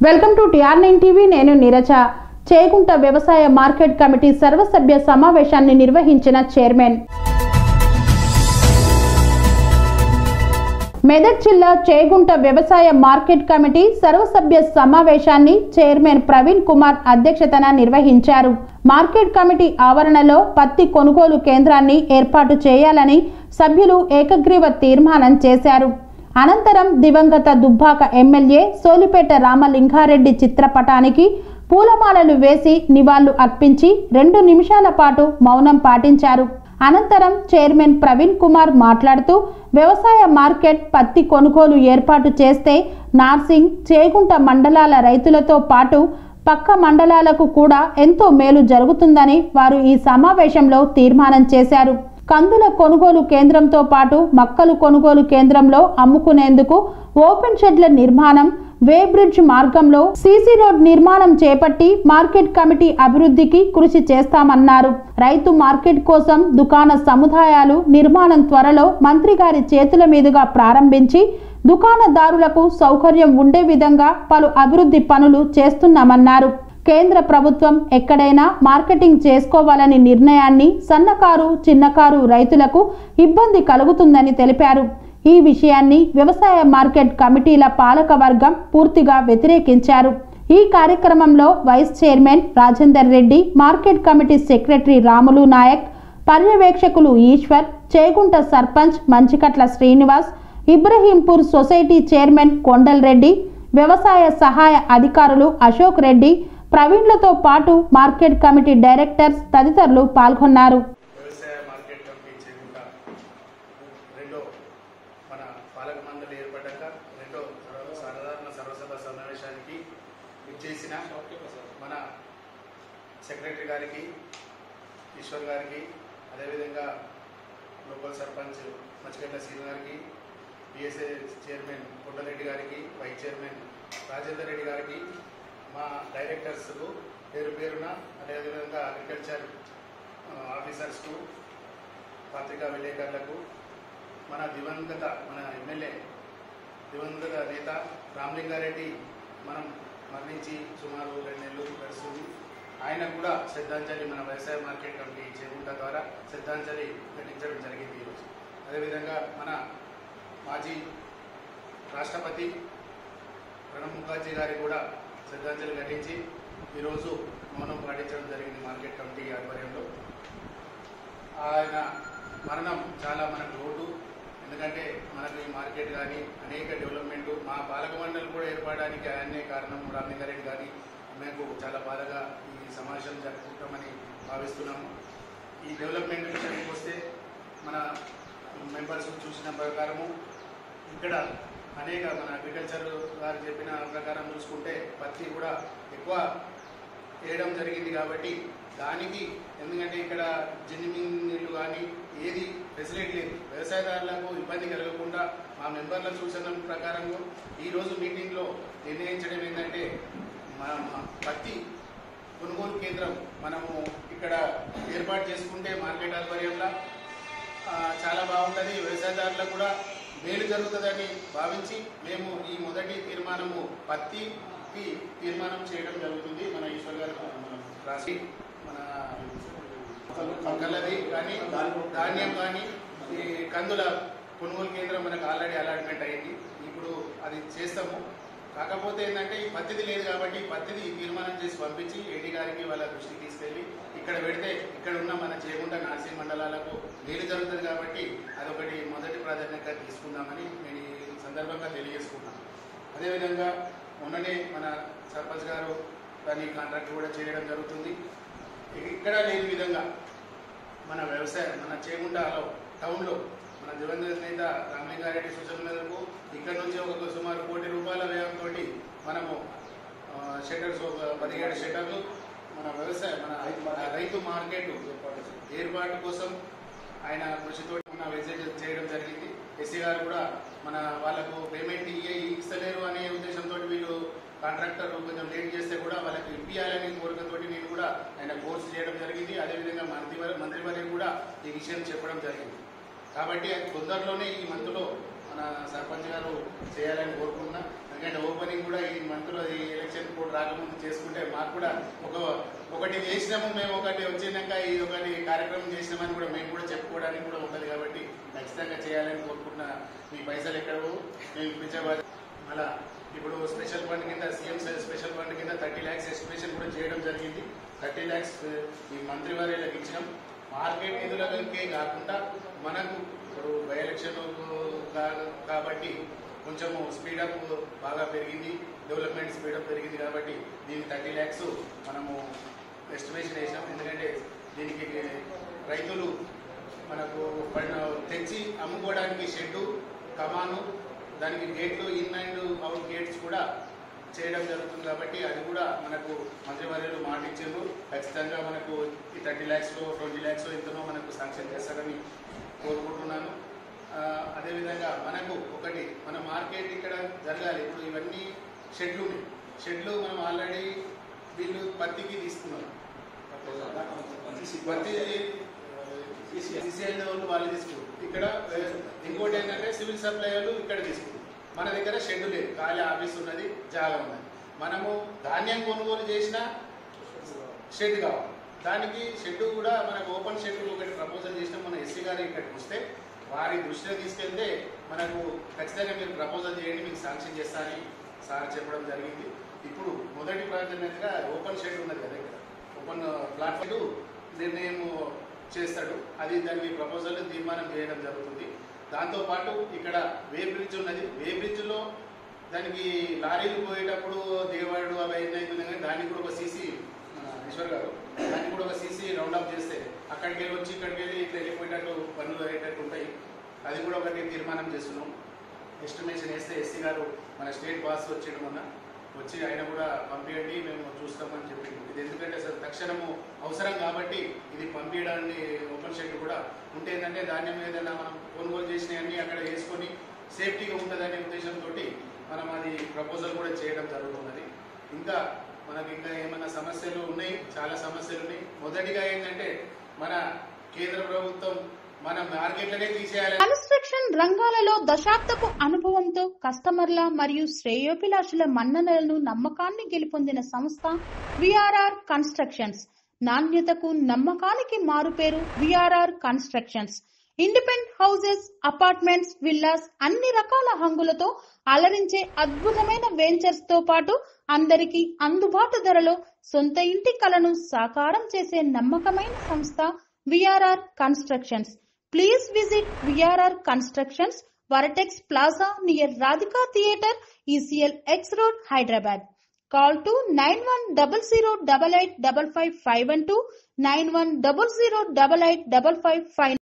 Welcome to T R nine TV నేను నీరజ చేగుంట వ్యవసాయ market committee సర్వసభ్య సమావేశాన్ని నిర్వహించిన చైర్మన్ మెదక్ జిల్లా చేగుంట వ్యవసాయ మార్కెట్ కమిటీ సర్వసభ్య సమావేశాన్ని చైర్మన్ ప్రవీణ్ కుమార్ అధ్యక్షతన నిర్వహించారు మార్కెట్ కమిటీ ఆవరణలో పత్తి కొనుగోలు కేంద్రాన్ని ఏర్పాటు చేయాలని సభ్యులు ఏకగ్రీవ తీర్మానం చేశారు అనంతరం దివంగత దుబ్బాక ఎమ్మెల్యే సోలిపేట రామలింగారెడ్డి చిత్రపటానికి పూలమాలలు వేసి నివాళులు అర్పించి రెండు నిమిషాల పాటు మౌనం పాటించారు అనంతరం చైర్మన్ ప్రవీణ్ కుమార్ మాట్లాడుతూ వ్యవసాయ మార్కెట్ పత్తి కొనుగోలు ఏర్పాటు చేస్తే నార్సింగ్ చేగుంట మండలాల రైతులతో పాటు పక్క మండలాలకు కూడా ఎంతో మేలు జరుగుతుందని వారు ఈ సమావేశంలో తీర్మానం చేశారు కందుల కొనుగోలు కేంద్రంతో పాటు మక్కలు కొనుగోలు కేంద్రంలో అమ్ముకునేందుకు ఓపెన్ షెడ్ల నిర్మాణం వే బ్రిడ్జ్ మార్గంలో సీసీ రోడ్ నిర్మాణం చేపట్టి మార్కెట్ కమిటీ అభివృద్ధికి కృషి చేస్తామన్నారు రైతు మార్కెట్ కోసం దుకాణ సముదాయాలు నిర్మాణం త్వరలో మంత్రి గారి చేతుల మీదుగా ప్రారంభించి దుకాణదారులకు సౌకర్యం ఉండే విధంగా పలు అభివృద్ధి పనులు చేస్తున్నామన్నారు కేంద్ర ప్రభుత్వం ఎక్కడైనా మార్కెటింగ్ చేసుకోవాలని నిర్ణయాన్ని సన్నకారు చిన్నకారు రైతులకు ఇబ్బంది కలుగుతుందని తెలిపారు ఈ విషయాన్ని వ్యవసాయ మార్కెట్ కమిటీల పాలక వర్గం పూర్తిగా వ్యతిరేకించారు ఈ కార్యక్రమంలో vice chairman Rajender Reddy market committee secretary Ramulu Naik పర్యవేక్షకులు ఈశ్వర్ చేగుంట సర్పంచ్ మంచికట్ల శ్రీనివాస్ ఇబ్రహీంపూర్ సొసైటీ చైర్మన్ కొండల్ రెడ్డి వ్యవసాయ సహాయ అధికారులు అశోక్ రెడ్డి ప్రవీణ్లతో పాటు మార్కెట్ కమిటీ డైరెక్టర్స్ తదితరులు పాల్గొన్నారు వ్యవసాయ మార్కెట్ కమిటీ చేరుకుంట రెండో మన పాలక మండలి ఏర్పడ్డాక రెండో సర్వ- సాధారణ సర్వసభ సమావేశానికి ఇచ్చేసిన మన సెక్రటరీ గారికి ఈశ్వర్ గారికి అదేవిధంగా లోకల్ సర్పంచ్ మచ్చిగడ్డ శ్రీను గారికి బిఎస్ఏ చైర్మన్ కొండరెడ్డి గారికి వైస్ చైర్మన్ రాజేందర్ రెడ్డి గారికి మా డైరెక్టర్స్కు పేరు పేరున అదేవిధంగా అగ్రికల్చర్ ఆ, ఆఫీసర్స్కు పత్రికా విలేకరులకు మన దివంగత మన ఎమ్మెల్యే దివంగత నేత రామలింగారెడ్డి మనం మరణించి సుమారు రెండు నెలలు గడుస్తుంది ఆయన కూడా శ్రద్ధాంజలి మన వ్యవసాయ మార్కెట్ కమిటీ చేరుకుంట ద్వారా శ్రద్ధాంజలి ఘటించడం జరిగింది ఈరోజు అదేవిధంగా మన మాజీ రాష్ట్రపతి ప్రణబ్ ముఖర్జీ గారి కూడా శ్రద్ధాంజలి ఘటించి ఈరోజు మౌనం పాటించడం జరిగింది మార్కెట్ కమిటీ ఆధ్వర్యంలో ఆయన మరణం చాలా మనకు లోటు ఎందుకంటే మనకు ఈ మార్కెట్ కానీ అనేక డెవలప్మెంట్ మా పాలక మండలి కూడా ఏర్పడడానికి ఆయనే కారణం రామలింగారెడ్డి గారి మేము చాలా బాధగా ఈ సమావేశం జరుపుకుంటామని భావిస్తున్నాము ఈ డెవలప్మెంట్ విషయానికి వస్తే మన మెంబర్స్ చూసిన ప్రకారము ఇక్కడ అనేక మన అగ్రికల్చర్ గారు చెప్పిన ప్రకారం చూసుకుంటే పత్తి కూడా ఎక్కువ వేయడం జరిగింది కాబట్టి దానికి ఎందుకంటే ఇక్కడ జిన్నింగ్ నీళ్లు కానీ ఏది ఫెసిలిటీ లేదు వ్యవసాయదారులకు ఇబ్బంది కలగకుండా మా మెంబర్ల సూచనల ప్రకారం ఈరోజు మీటింగ్లో నిర్ణయించడం ఏంటంటే మన మన పత్తి కొనుగోలు కేంద్రం మనము ఇక్కడ ఏర్పాటు చేసుకుంటే మార్కెట్ ఆధ్వర్యంలో ఆ, చాలా బాగుంటుంది వ్యవసాయదారులకు కూడా మేలు జరుగుతుందని భావించి మేము ఈ మొదటి తీర్మానము పత్తికి తీర్మానం చేయడం జరుగుతుంది మన ఈశ్వర్ గారు మన రాసి మన కల్లది కానీ ధాన్యం కానీ ఈ కందుల కొనుగోలు కేంద్రం మనకు ఆల్రెడీ అలాట్మెంట్ అయింది ఇప్పుడు అది చేస్తాము కాకపోతే ఏంటంటే ఈ పత్తిది లేదు కాబట్టి ఈ పత్తిది తీర్మానం చేసి పంపించి ఏడీ గారికి వాళ్ళ దృష్టికి తీసుకెళ్ళి ఇక్కడ పెడితే ఇక్కడ ఉన్న మన చేగుంట నార్సింగ్ మండలాలకు మేలు జరుగుతుంది కాబట్టి అదొకటి మొదటి ప్రాధాన్యత తీసుకుందామని నేను ఈ సందర్భంగా తెలియజేసుకున్నాను అదేవిధంగా మొన్ననే మన సర్పంచ్ గారు దాని కాంట్రాక్ట్ కూడా చేయడం జరుగుతుంది ఇక్కడ లేని విధంగా మన వ్యవసాయం మన చేగుంటలో టౌన్లో మన దివంగత నేత రామలింగారెడ్డి సూచన మేరకు ఇక్కడ నుంచి ఒక సుమారు కోటి రూపాయల వ్యయంతో మనము ఆ, షట్టర్స్ ఒక పదిహేడు షట్టర్లు మన వ్యవసాయ మన రైతు మార్కెట్ ఏర్పాటు కోసం ఆయన కృషితో మన విజిట్ చేయడం జరిగింది ఎస్సీ గారు కూడా మన వాళ్ళకు పేమెంట్ ఇయ్య ఇస్తలేరు అనే ఉద్దేశంతో వీళ్ళు కాంట్రాక్టర్ కొంచెం లేట్ చేస్తే కూడా వాళ్ళకి ఇప్పియాలనే కోరికతో నేను కూడా ఆయన కోర్సు చేయడం జరిగింది అదేవిధంగా మంత్రి మంత్రివర్యం కూడా ఈ విషయం చెప్పడం జరిగింది కాబట్టి అది తొందరలోనే ఈ మంత్లో మన సర్పంచ్ గారు చేయాలని కోరుకుంటున్నా ఎందుకంటే ఓపెనింగ్ కూడా ఈ మంత్ లో ఈ ఎలక్షన్ కోడ్ రాకముందు చేసుకుంటే మాకు కూడా ఒక ఒకటి చేసినాము మేము ఒకటి వచ్చినాక ఈ ఒకటి కార్యక్రమం చేసినామని కూడా మేము కూడా చెప్పుకోవడానికి కూడా ఉంటుంది కాబట్టి ఖచ్చితంగా చేయాలని కోరుకుంటున్నా మీ పైసలు ఎక్కడ పోవు, మేము ఇప్పించే అలా ఇప్పుడు స్పెషల్ ఫండ్ కింద సీఎం స్పెషల్ ఫండ్ కింద థర్టీ ల్యాక్స్ ఎస్టిమేషన్ కూడా చేయడం జరిగింది థర్టీ ల్యాక్స్ ఈ మంత్రి వారికి ఇచ్చినాం మార్కెట్ నిధులకే కాకుండా మనకు ఇప్పుడు బై ఎలక్షన్ కాబట్టి కొంచెము స్పీడప్ బాగా పెరిగింది డెవలప్మెంట్ స్పీడప్ పెరిగింది కాబట్టి దీనికి థర్టీ ల్యాక్స్ మనము ఎస్టిమేషన్ వేసినాం ఎందుకంటే దీనికి రైతులు మనకు పైన తెచ్చి అమ్ముకోవడానికి షెడ్డు కమాను దానికి గేట్లు ఇన్ అండ్ అవుట్ గేట్స్ కూడా చేయడం జరుగుతుంది కాబట్టి అది కూడా మనకు మంత్రివర్యులు మాట ఇచ్చారు ఖచ్చితంగా మనకు ఈ థర్టీ ల్యాక్స్ ట్వంటీ ల్యాక్స్ ఎంతనో మనకు శాంక్షన్ చేస్తారని కోరుకుంటున్నాను ఆ, అదేవిధంగా మనకు ఒకటి మన మార్కెట్ ఇక్కడ జరగాలి ఇప్పుడు ఇవన్నీ షెడ్లు ఉన్నాయి షెడ్లు మనం ఆల్రెడీ వీళ్ళు పత్తికి తీసుకున్నాం పత్తి సిసిఎల్ వాళ్ళు వాళ్ళు తీసుకున్నారు ఇక్కడ ఆ, ఇంకోటి ఏంటంటే సివిల్ సప్లై వాళ్ళు ఇక్కడ తీసుకున్నారు మన దగ్గర షెడ్ లేదు ఖాళీ ఆఫీస్ ఉన్నది జాగా ఉన్నది మనము ధాన్యం కొనుగోలు చేసిన షెడ్ కావాలి దానికి షెడ్ కూడా మనకు ఓపెన్ షెడ్ ఒకటి ప్రపోజల్ చేసినాం మన ఎస్సీ గారు ఇక్కడికి వస్తే వారి దృష్టిలో తీసుకెళ్తే మనకు ఖచ్చితంగా మీరు ప్రపోజల్ చేయండి మీకు శాంక్షన్ చేస్తా అని సార్ చెప్పడం జరిగింది ఇప్పుడు మొదటి ప్రాధాన్యతగా ఓపెన్ షెడ్ ఉన్నది కదా ఇక్కడ ఓపెన్ ప్లాట్ఫామ్ నిర్ణయం చేస్తాడు అది దానికి ప్రపోజల్ తీర్మానం చేయడం జరుగుతుంది దాంతోపాటు ఇక్కడ వే బ్రిడ్జ్ ఉన్నది వే బ్రిడ్జ్లో దానికి లారీలు పోయేటప్పుడు దిగబడు అవి అయినాయి కానీ దానికి కూడా ఒక సీసీ ఈశ్వర్ గారు దానికి కూడా ఒక సీసీ రౌండ్ అప్ చేస్తే అక్కడికి వెళ్ళి వచ్చి ఇక్కడికి వెళ్ళి ఇట్లా వెళ్ళిపోయేటట్టు పనులు అయ్యేటట్టు ఉంటాయి అది కూడా ఒకటి తీర్మానం చేస్తున్నాం ఎస్టిమేషన్ వేస్తే ఎస్సీ గారు మన స్టేట్ బాస్ వచ్చాడు మొన్న వచ్చి ఆయన కూడా పంపించండి మేము చూస్తామని చెప్పింది ఇది ఎందుకంటే అసలు తక్షణము అవసరం కాబట్టి ఇది పంపించడాన్ని ఓపెన్ షెడ్ కూడా ఉంటే ఏంటంటే ధాన్యం ఏదైనా మనం కొనుగోలు చేసినవన్నీ అక్కడ వేసుకొని సేఫ్టీగా ఉంటుందనే ఉద్దేశంతో మనం అది ప్రపోజల్ కూడా చేయడం జరుగుతున్నది ఇంకా మనకి ఇంకా ఏమైనా సమస్యలు ఉన్నాయి చాలా సమస్యలు ఉన్నాయి మొదటిగా ఏంటంటే మన కేంద్ర ప్రభుత్వం మన మార్కెట్లనే తీసేయాలి కన్స్ట్రక్షన్ రంగాలలో దశాబ్దపు అనుభవంతో కస్టమర్ల మరియు శ్రేయోభిలాషుల మన్ననలను నమ్మకాన్ని గెలుపొందిన సంస్థ విఆర్ఆర్ కన్స్ట్రక్షన్స్ నాణ్యతకు నమ్మకానికి మారుపేరు VRR constructions independent houses apartments villas అన్ని రకాల హంగులతో అలరించే అద్భుతమైన వెంచర్స్ తో పాటు అందరికీ అందుబాటు ధరలో సొంత ఇంటి కలను సాకారం చేసే నమ్మకమైన సంస్థ VRR constructions Please visit VRR Constructions, Varatex Plaza near Radhika Theatre, ECL X Road, Hyderabad. Call to 9100885551 91008855